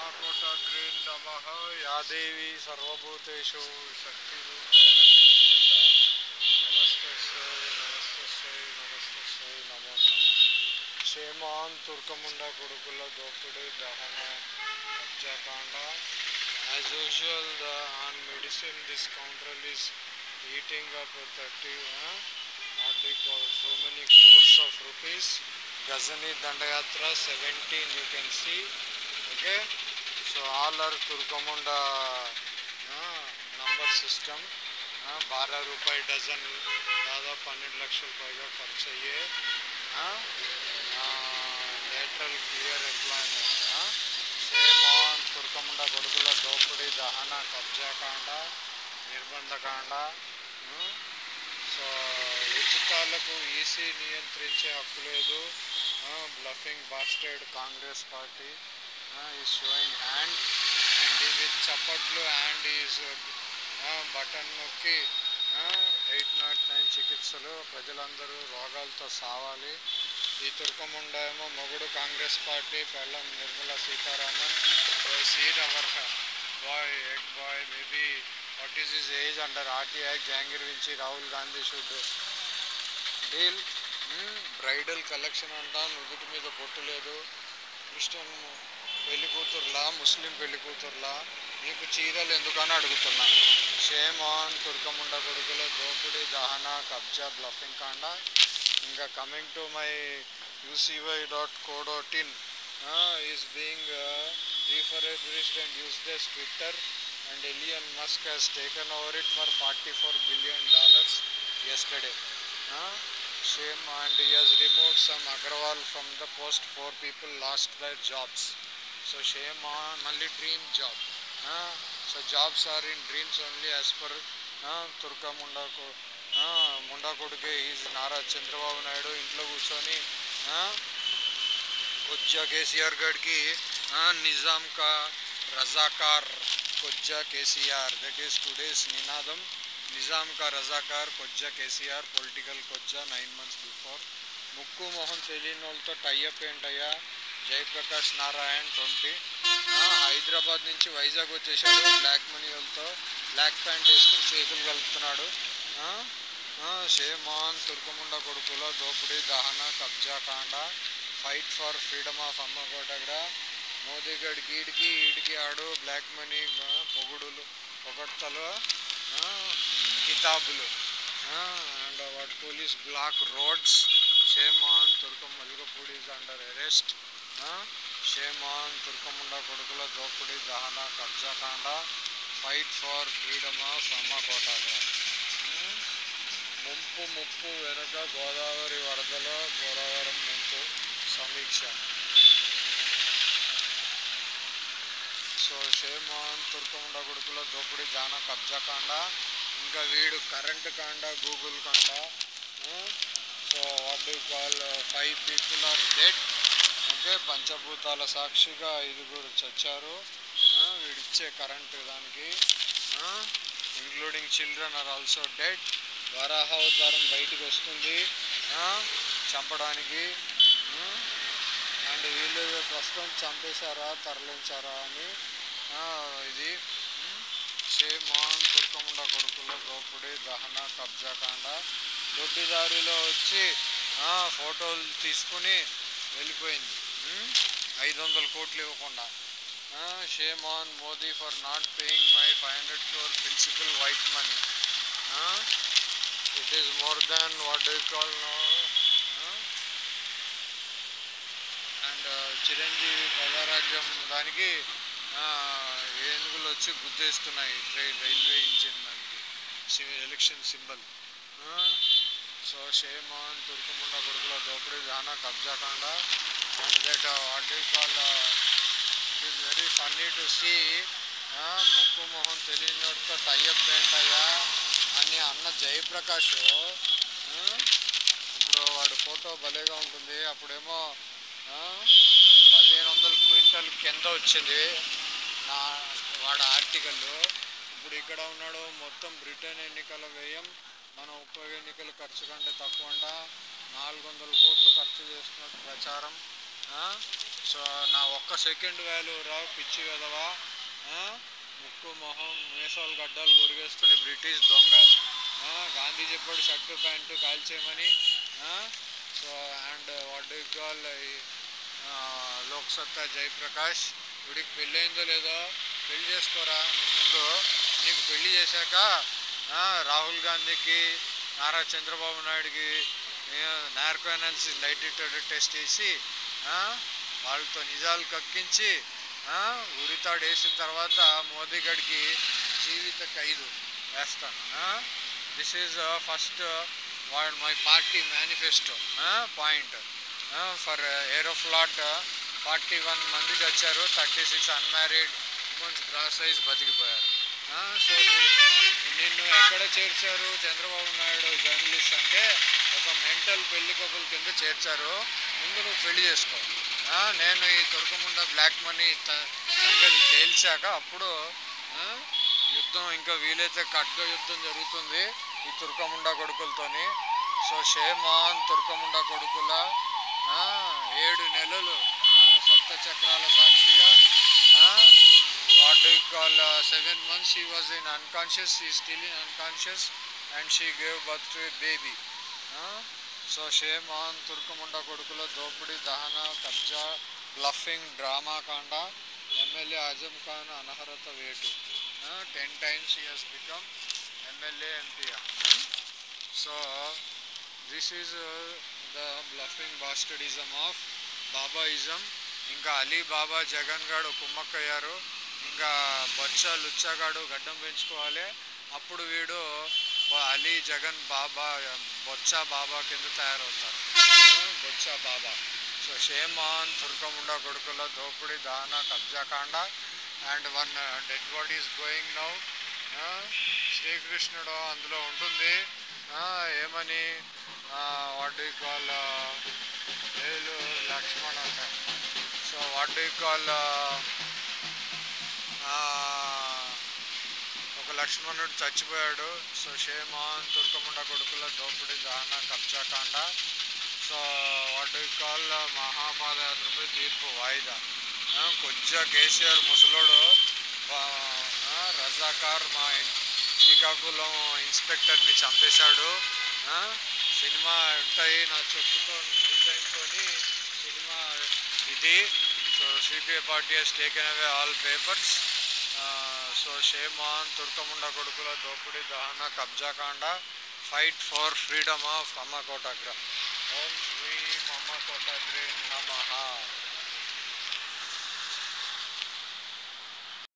महाकोटाग्रे नमः या देवी सर्वभूतेषु शक्तिरूपेण संस्थिता नमस्तस्यै नमस्तस्यै नमस्तस्यै नमो नमः క్షేమాన్ తుర్కముండ కొడుకుల దోపిడీ దహన హత్యాకాండ as usual the on medicine this counter is eating up thirty what the call so many crores of rupees Ghazni దండయాత్ర seventeen you can see okay so all are తుర్కముండ నంబర్ సిస్టమ్ బారా రూపాయి డజన్ దాదాపు పన్నెండు లక్షల పైగా ఖర్చు అయ్యే lateral clear employment same on తుర్కముండ కొడుకుల దోపిడీ దహన కబ్జాకాండ నిర్బంధకాండ సో ఉచితాలకు ఈసీ నియంత్రించే హక్కు లేదు bluffing bastard Congress party is showing hand and with చప్పట్లు హ్యాండ్ ఈజ్ బటన్ నొక్కి ఎయిట్ నాట్ నైన్ చికిత్సలు ప్రజలందరూ రోగాలతో సావాలి ఈ తుర్కముండ ఏమో మొగుడు కాంగ్రెస్ పార్టీ పెళ్ళం Nirmala Sitharaman seat our boy egg boy maybe what is his age under RTI Jahangir వించి Rahul Gandhi should deal bridal collection అంట నుదుటి మీద బొట్టు లేదు క్రిస్టియన్ పెళ్లి కూతురులా ముస్లిం పెళ్లి కూతురులా నీకు చీరలు ఎందుకని అడుగుతున్నా షేమ్ ఆన్ తుర్కముండ కొడుకుల దోపిడీ దహన కబ్జా బ్లఫింగ్ కాండ ఇంకా coming to my UCY dot co dot in is being refurbished and uses thus Twitter and Elon Musk has taken over it for 44 billion dollars yesterday. Huh? Shame and he has removed some Agrawal from the post. Four people lost their jobs. So shame on only dream job. Huh? So jobs are in dreams only as per uh, Turka Munda ko. ముండా కొడుకే is Nara Chandrababu Naidu ఇంట్లో కూర్చొని కొజ్జా కేసీఆర్ గడికి నిజాం కా రజాకార్ కొజ్జా KCR that is today's నినాదం నిజాం కా రజాకార్ కొజ్జా కేసీఆర్ పొలిటికల్ కొజ్జా నైన్ మంత్స్ బిఫోర్ ముక్కు మొహం తెలియని వాళ్ళతో టైఅప్ ఏంటయ్యా జయప్రకాష్ నారాయణ్ ట్వంటీ హైదరాబాద్ నుంచి వైజాగ్ వచ్చేసాడు బ్లాక్ మనీ వాళ్ళతో బ్లాక్ ప్యాంట్ వేసుకుని చేతులు కలుపుతున్నాడు షేమాన్ తుర్కముండ కొడుకుల దోపిడీ దహన కబ్జా కాండ ఫైట్ ఫర్ ఫ్రీడమ్ ఆఫ్ అమ్మ కోటగడ మోదీగడ్ గీడికి ఈడికి ఆడు బ్లాక్ మనీ పొగుడులు పొగడ్తలు కితాబులు and what police black roads shame on తుర్కం మల్లిగపూడి ఈజ్ అండర్ అరెస్ట్ షేమాన్ తుర్కముండ కొడుకుల దోపిడీ దహన కబ్జాకాండ ఫైట్ ఫర్ ఫ్రీడమ్ ఆఫ్ అమ్మ కోటాగ్ర ముంపు ముప్పు వెనుక గోదావరి వరదలో పోలవరం ముంపు సమీక్ష సో షేమాన్ తుర్కముండ కొడుకుల దోపిడీ దాన కబ్జా కాండ ఇంకా వీడు కరెంట్ కాండ గూగుల్ కాండ so what do call five people are dead okay పంచభూతాల సాక్షిగా ఐదుగురు చచ్చారు వీడిచ్చే కరెంట్ దానికి including children are also dead వరాహ అవతారం బయటికి వస్తుంది చంపడానికి అండ్ వీళ్ళు ప్రస్తుతం చంపేశారా తరలించారా అని ఇది షేమాన్ తుర్కముండ కొడుకుల దోపిడీ దహన కబ్జా కాండ దొడ్డిదారిలో వచ్చి ఫోటోలు తీసుకుని వెళ్ళిపోయింది ఐదు వందల కోట్లు ఇవ్వకుండా shame on Modi for not paying my five hundred crore principal white money it is more than what do call no and Chiranjeevi Prajarajyam దానికి ఏనుగులు వచ్చి గుద్దేస్తున్నాయి ట్రైన్ రైల్వే ఇంజిన్ దానికి ఎలక్షన్ సింబల్ సో షేమాన్ తుర్కముండ కొడుకుల దోపిడీ దానా కబ్జా కాండ and that what do call it is very funny to see ముక్కు మొహం తెలియనితో టైఅప్ ఏంటయ్యా అని అన్న జయప్రకాష్ ఇప్పుడు వాడు ఫోటో భలేగా ఉంటుంది అప్పుడేమో పదిహేను వందల క్వింటల్ కింద వచ్చింది నా వాడు ఆర్టికల్ ఇప్పుడు ఇక్కడ ఉన్నాడు మొత్తం బ్రిటన్ ఎన్నికల వ్యయం మన ఉప ఎన్నికల ఖర్చు కంటే తక్కువ అంట నాలుగు వందల కోట్లు ఖర్చు చేస్తున్నట్టు ప్రచారం ఆ? సో నా ఒక్క సెకండ్ వాల్యూ రా పిచ్చి కదవా ముక్కు మొహం మీసాలు గడ్డాలు కొరిగేసుకుని బ్రిటిష్ దొంగ ఆ? గాంధీ చెప్పాడు షర్టు ప్యాంటు కాల్చేయమని so and what do call Lok Satta Jayaprakash వీడికి పెళ్ళయిందో లేదో పెళ్లి చేసుకోరా నువ్వు ముందు నీకు పెళ్లి చేశాక ఆ, రాహుల్ గాంధీకి నారా చంద్రబాబు నాయుడుకి నార్కో అనాలిసిస్ లైట్ టెస్ట్ వేసి ఆ, వాళ్ళతో నిజాలు కక్కించి ఆ, ఉరితాడు వేసిన తర్వాత మోదీ గడికి జీవిత ఖైదు వేస్తాను దిస్ ఈజ్ ఫస్ట్ వాడు my party manifesto point for Aeroflot forty one మంది వచ్చారు thirty six unmarried women's gross size బతికిపోయారు సో నిన్ను ఎక్కడ చేర్చారు చంద్రబాబు నాయుడు జర్నలిస్ట్ అంటే ఒక మెంటల్ పెళ్లి కపుల్ కింద చేర్చారు ముందు నువ్వు పెళ్లి చేసుకో ఆ, నేను ఈ తురకముండ బ్లాక్ మనీ త- సంగతి తేల్చాక అప్పుడు ఆ, యుద్ధం ఇంకా వీలైతే ఖడ్గ యుద్ధం జరుగుతుంది ఈ తుర్కముండా కొడుకులతోని సో షేమాన్ తుర్కముండా కొడుకుల ఆ, ఏడు నెలలు ఆ, సప్త చక్రాల సాక్షిగా what do call seven months she was in unconscious she still in unconscious and she gave birth to baby so shame on తుర్కముండా కొడుకుల దోపిడీ దహన కబ్జా బ్లఫింగ్ డ్రామా కాండ ఎమ్మెల్యే ఆజం ఖాన్ అనర్హత వేటు ten times he has become MLA MP so this is the bluffing bastardism of బాబాయిజం ఇంకా అలీ బాబా జగన్ గాడు కుమ్మక్కయ్యారు ఇంకా బొచ్చ లుచ్చగాడు గడ్డం పెంచుకోవాలి అప్పుడు వీడు బ- అలీ జగన్ బాబా బొచ్చ బాబా కింద తయారవుతారు ఆ, బొచ్చ బాబా సో షేమాన్ తుర్కముండా కొడుకుల దోపిడీ దాన కబ్జా కాండ and one dead body is going now శ్రీకృష్ణుడు అందులో ఉంటుంది ఆ, ఏమని వాట్ డూ కాల్ వేలు లక్ష్మణ్ అంట సో వాట్ డూ కాల్ ఒక లక్ష్మణుడు చచ్చిపోయాడు సో షేమాన్ తుర్కముండ కొడుకుల దోపిడీ దహన కబ్జా కాండ సో వాట్ డూ కాల్ మహాపాదయాత్రపై తీర్పు వాయిదా ఆ, కొజ్జా కేసీఆర్ ముసలోడు వా- ఆ, రజాకార్ మా ఇన్- శ్రీకాకుళం ఇన్స్పెక్టర్ని చంపేశాడు ఆ, సినిమా ఉంటాయి నా చెప్పుతో డిజైన్తో సినిమా ఇది so CPI party has taken away all papers so shame on తుర్కముండ కొడుకుల దోపిడీ దహన కబ్జా కాండ ఫైట్ ఫర్ ఫ్రీడమ్ ఆఫ్ అమ్మ కోటాగ్ర ఓం శ్రీ అమ్మ కోటాగ్రి నమ